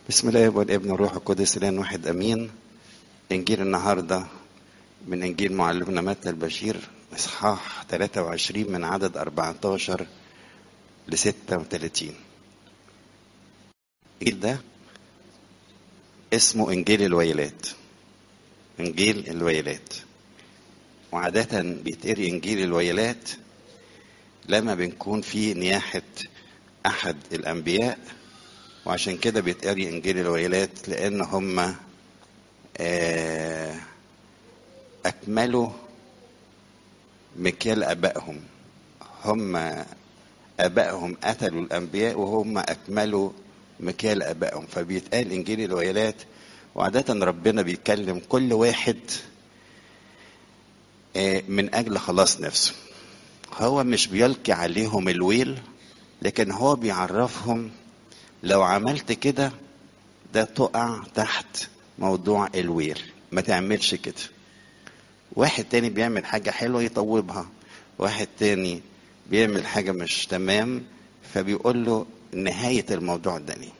بسم الله والابن والروح القدس الان واحد امين انجيل النهارده من انجيل معلمنا متى البشير اصحاح 23 من عدد 14 ل 36 الانجيل ده اسمه انجيل الويلات انجيل الويلات وعادة بيتقري انجيل الويلات لما بنكون في نياحة احد الانبياء وعشان كده بيتقري انجيل الويلات لان هم اكملوا مكيال ابائهم هم ابائهم قتلوا الانبياء وهم اكملوا مكيال ابائهم فبيتقال انجيل الويلات وعادة ربنا بيكلم كل واحد من اجل خلاص نفسه هو مش بيلقي عليهم الويل لكن هو بيعرفهم لو عملت كده ده تقع تحت موضوع الويل ما تعملش كده واحد تاني بيعمل حاجة حلوة يطوبها واحد تاني بيعمل حاجة مش تمام فبيقول له نهاية الموضوع ده ليه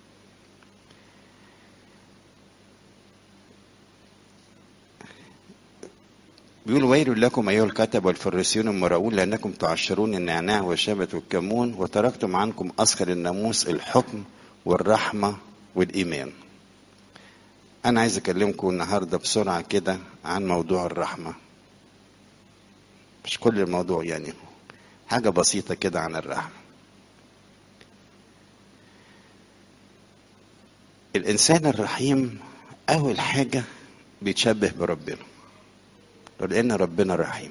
بيقول ويل لكم أيها الكتب والفريسيون المراؤون لأنكم تعشرون النعناع والشبت والكمون وتركتم عنكم أسخر الناموس الحكم والرحمة والإيمان أنا عايز أكلمكم النهاردة بسرعة كده عن موضوع الرحمة مش كل الموضوع يعني حاجة بسيطة كده عن الرحمة الإنسان الرحيم أول حاجة بيتشبه بربنا لأن ربنا رحيم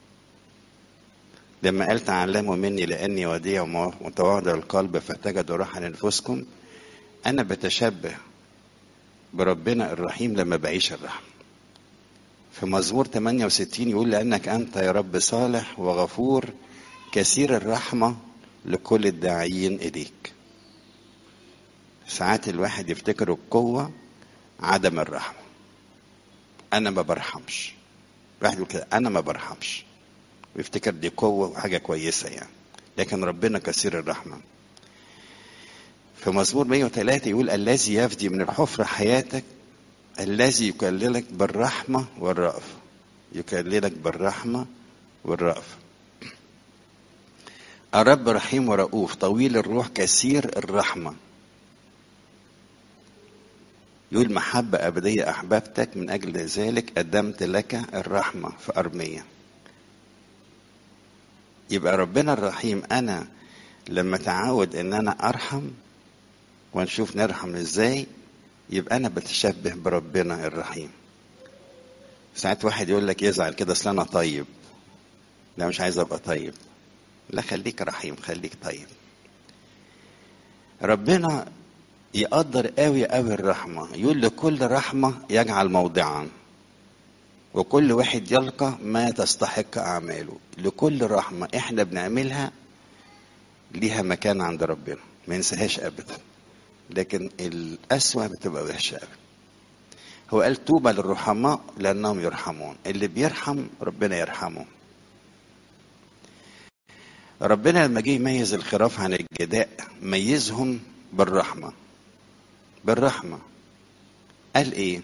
لما قال تعلموا مني لأني وديع ومتواضع القلب فتجدوا راحة لأنفسكم أنا بتشبه بربنا الرحيم لما بعيش الرحمة في مزمور 68 يقول لأنك أنت يا رب صالح وغفور كثير الرحمة لكل الداعيين إليك ساعات الواحد يفتكر القوة عدم الرحمة أنا ما برحمش الواحد يقول كده انا ما برحمش ويفتكر دي قوه وحاجه كويسه يعني لكن ربنا كثير الرحمه في مزمور 103 يقول الذي يفدي من الحفرة حياتك الذي يكللك بالرحمة والرأفة يكللك بالرحمة والرأفة الرب رحيم ورؤوف طويل الروح كثير الرحمة يقول محبة أبدية أحببتك من أجل ذلك قدمت لك الرحمة في أرمية يبقى ربنا الرحيم أنا لما تعود إن أنا أرحم ونشوف نرحم إزاي يبقى أنا بتشبه بربنا الرحيم ساعات واحد يقول لك يزعل كده أصل أنا طيب لا مش عايز أبقى طيب لا خليك رحيم خليك طيب ربنا يقدر قوي قوي الرحمة يقول لكل رحمة يجعل موضعا وكل واحد يلقى ما تستحق أعماله لكل رحمة احنا بنعملها ليها مكان عند ربنا ما ينساهاش أبدا لكن الأسوأ بتبقى وحشة قوي هو قال طوبى للرحماء لأنهم يرحمون اللي بيرحم ربنا يرحمه ربنا لما جه يميز الخراف عن الجداء ميزهم بالرحمه بالرحمة قال ايه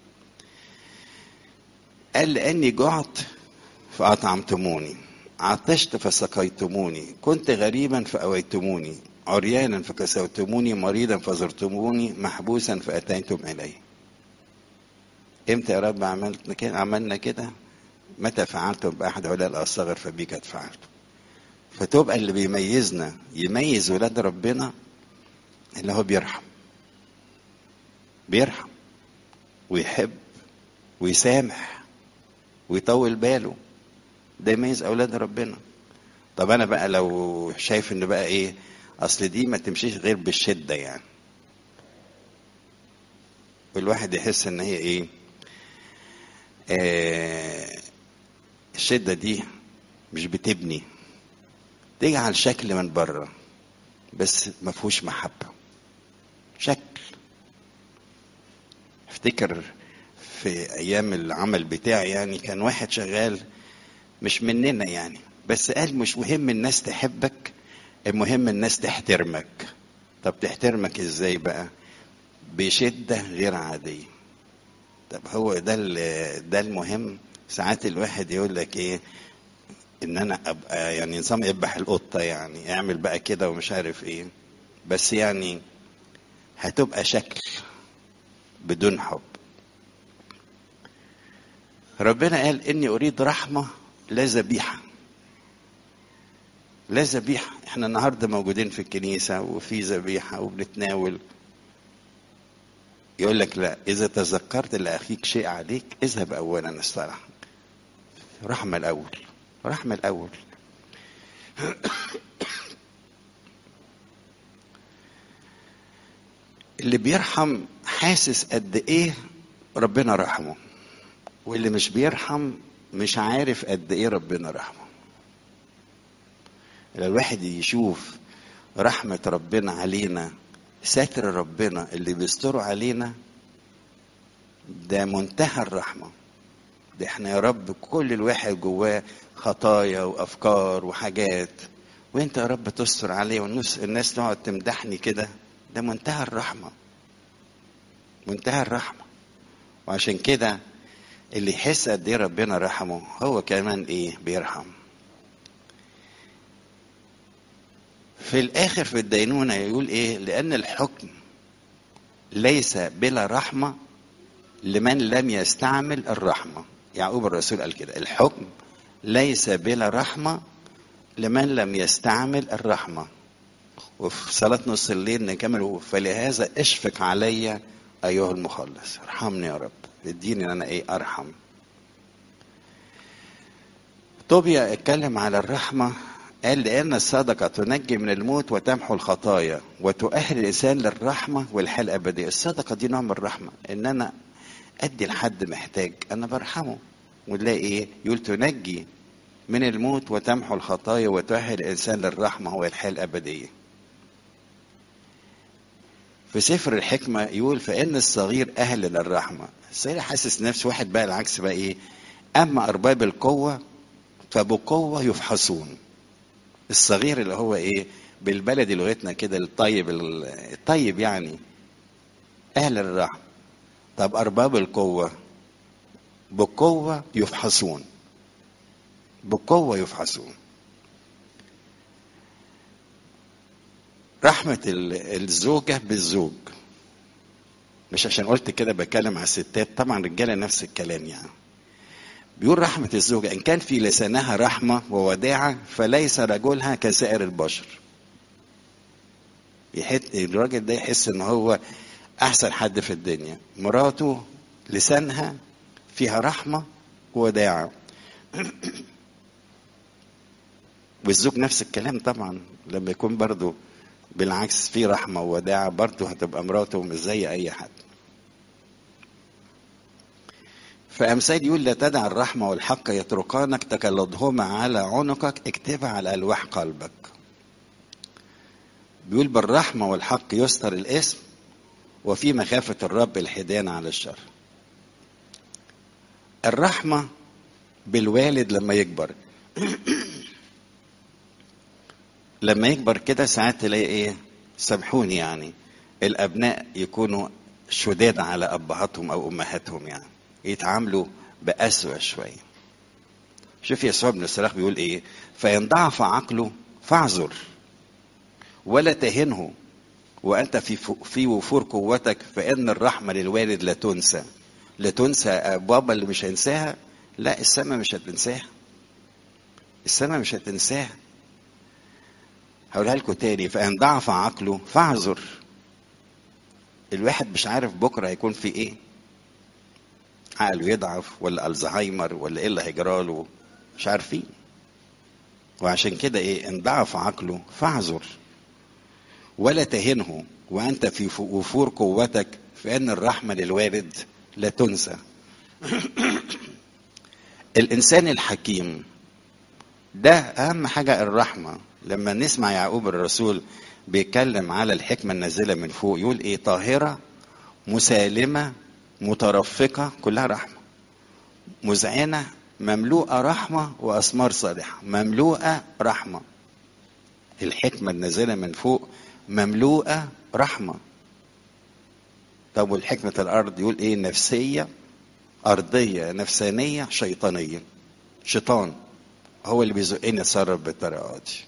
قال لاني جعت فاطعمتموني عطشت فسقيتموني كنت غريبا فاويتموني عريانا فكسوتموني مريضا فزرتموني محبوسا فاتيتم الي امتى يا رب عملت كده عملنا كده متى فعلتم باحد هؤلاء الاصغر فبي قد فعلتم فتبقى اللي بيميزنا يميز ولاد ربنا اللي هو بيرحم بيرحم ويحب ويسامح ويطول باله ده يميز اولاد ربنا طب انا بقى لو شايف ان بقى ايه اصل دي ما تمشيش غير بالشده يعني والواحد يحس ان هي ايه آه الشده دي مش بتبني تجعل شكل من بره بس ما فيهوش محبه شكل افتكر في ايام العمل بتاعي يعني كان واحد شغال مش مننا يعني بس قال مش مهم الناس تحبك المهم الناس تحترمك طب تحترمك ازاي بقى بشدة غير عادية طب هو ده ال- ده المهم ساعات الواحد يقول لك ايه ان انا ابقى يعني نظام يذبح القطة يعني اعمل بقى كده ومش عارف ايه بس يعني هتبقى شكل بدون حب ربنا قال اني اريد رحمة لا ذبيحة لا ذبيحة احنا النهاردة موجودين في الكنيسة وفي ذبيحة وبنتناول يقول لك لا إذا تذكرت لأخيك شيء عليك اذهب أولا الصلاح رحمة الأول رحمة الأول اللي بيرحم حاسس قد إيه ربنا رحمه واللي مش بيرحم مش عارف قد إيه ربنا رحمه لو الواحد يشوف رحمة ربنا علينا ستر ربنا اللي بيستره علينا ده منتهى الرحمة ده احنا يا رب كل الواحد جواه خطايا وافكار وحاجات وانت يا رب تستر عليه والناس الناس تقعد تمدحني كده ده منتهى الرحمة منتهى الرحمة وعشان كده اللي يحس قد ايه ربنا رحمه هو كمان ايه بيرحم في الاخر في الدينونة يقول ايه لان الحكم ليس بلا رحمة لمن لم يستعمل الرحمة يعقوب الرسول قال كده الحكم ليس بلا رحمة لمن لم يستعمل الرحمة وفي صلاة نص الليل نكمل فلهذا اشفق علي أيها المخلص ارحمني يا رب اديني ان انا ايه ارحم طوبيا اتكلم على الرحمة قال لأن الصدقة تنجي من الموت وتمحو الخطايا وتؤهل الإنسان للرحمة والحياة الأبدية الصدقة دي نوع من الرحمة إن أنا أدي لحد محتاج أنا برحمه ونلاقي إيه يقول تنجي من الموت وتمحو الخطايا وتؤهل الإنسان للرحمة والحياة الأبدية في سفر الحكمة يقول فإن الصغير أهل للرحمة الصغير حاسس نفسه واحد بقى العكس بقى إيه أما أرباب القوة فبقوة يفحصون الصغير اللي هو ايه بالبلدي لغتنا كده الطيب الطيب يعني اهل الرحمه طب ارباب القوه بقوه يفحصون بقوه يفحصون رحمه الزوجه بالزوج مش عشان قلت كده بتكلم على الستات طبعا الرجاله نفس الكلام يعني بيقول رحمة الزوجة إن كان في لسانها رحمة ووداعة فليس رجلها كسائر البشر يحس الراجل ده يحس إن هو أحسن حد في الدنيا مراته لسانها فيها رحمة ووداعة والزوج نفس الكلام طبعا لما يكون برضو بالعكس في رحمة ووداعة برضو هتبقى مراته مش زي أي حد فأمثال يقول لا تدع الرحمة والحق يتركانك تكلضهما على عنقك اكتبها على ألواح قلبك بيقول بالرحمة والحق يستر الاسم وفي مخافة الرب الحدان على الشر الرحمة بالوالد لما يكبر لما يكبر كده ساعات تلاقي ايه سامحوني يعني الابناء يكونوا شداد على ابهاتهم او امهاتهم يعني يتعاملوا بأسوأ شوية شوف يسوع بن الصراخ بيقول ايه فإن ضعف عقله فاعذر ولا تهنه وأنت في في وفور قوتك فإن الرحمة للوالد لا تنسى لا تنسى بابا اللي مش هينساها لا السماء مش هتنساها السماء مش هتنساها هقولها لكم تاني فإن ضعف عقله فاعذر الواحد مش عارف بكرة هيكون في ايه عقله يضعف ولا الزهايمر ولا ايه اللي هيجراله مش عارفين وعشان كده ايه ان ضعف عقله فاعذر ولا تهنه وانت في وفور قوتك فان الرحمه للوالد لا تنسى الانسان الحكيم ده اهم حاجه الرحمه لما نسمع يعقوب الرسول بيتكلم على الحكمه النازله من فوق يقول ايه طاهره مسالمه مترفقة كلها رحمة مذعنة مملوءة رحمة وأثمار صالحة مملوءة رحمة الحكمة النازلة من فوق مملوءة رحمة طب والحكمة الأرض يقول إيه نفسية أرضية نفسانية شيطانية شيطان هو اللي بيزقني أتصرف بالطريقة دي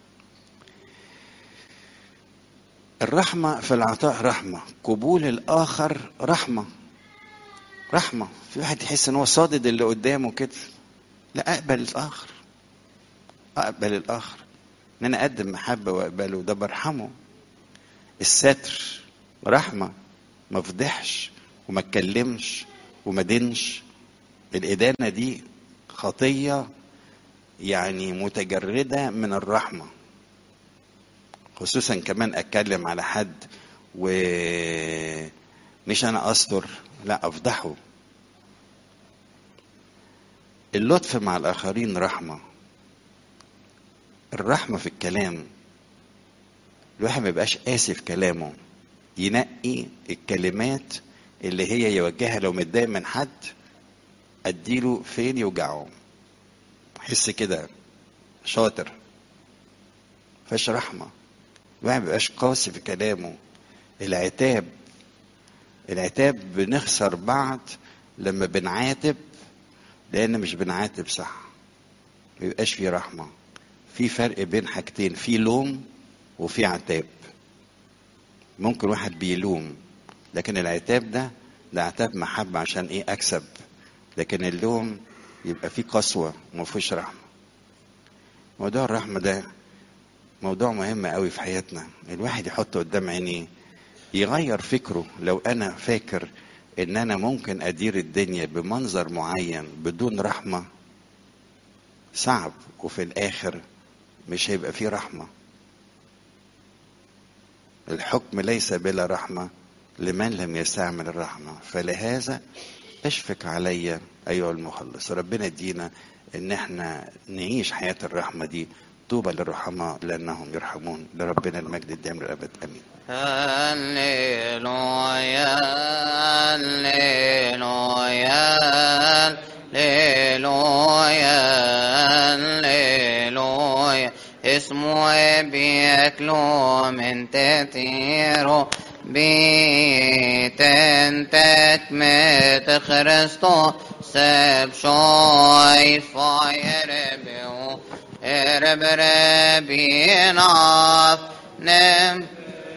الرحمة في العطاء رحمة قبول الآخر رحمة رحمة في واحد يحس إن هو صادد اللي قدامه كده لا أقبل الآخر أقبل الآخر إن أنا أقدم محبة وأقبله ده برحمه الستر رحمة ما فضحش وما اتكلمش وما دينش الإدانة دي خطية يعني متجردة من الرحمة خصوصا كمان أتكلم على حد ومش أنا أستر لا أفضحه اللطف مع الآخرين رحمة الرحمة في الكلام الواحد ما يبقاش قاسي في كلامه ينقي الكلمات اللي هي يوجهها لو متضايق من حد اديله فين يوجعه حس كده شاطر فاش رحمة الواحد ما يبقاش قاسي في كلامه العتاب العتاب بنخسر بعض لما بنعاتب لان مش بنعاتب صح ما يبقاش في رحمه في فرق بين حاجتين في لوم وفي عتاب ممكن واحد بيلوم لكن العتاب ده ده عتاب محبة عشان ايه اكسب لكن اللوم يبقى فيه قسوة وما فيهوش رحمة موضوع الرحمة ده موضوع مهم قوي في حياتنا الواحد يحطه قدام عينيه يغير فكره لو انا فاكر ان انا ممكن ادير الدنيا بمنظر معين بدون رحمة صعب وفي الاخر مش هيبقى فيه رحمة الحكم ليس بلا رحمة لمن لم يستعمل الرحمة فلهذا اشفق علي أيها المخلص ربنا يدينا ان احنا نعيش حياة الرحمة دي طوبى للرحماء لأنهم يرحمون لربنا المجد الدائم للأبد أمين هللويا هللويا هللويا هللويا اسمه بيكلو من تتيرو بيتن تكمت خريستو سب شوي فاير بيو ارب ربينا نم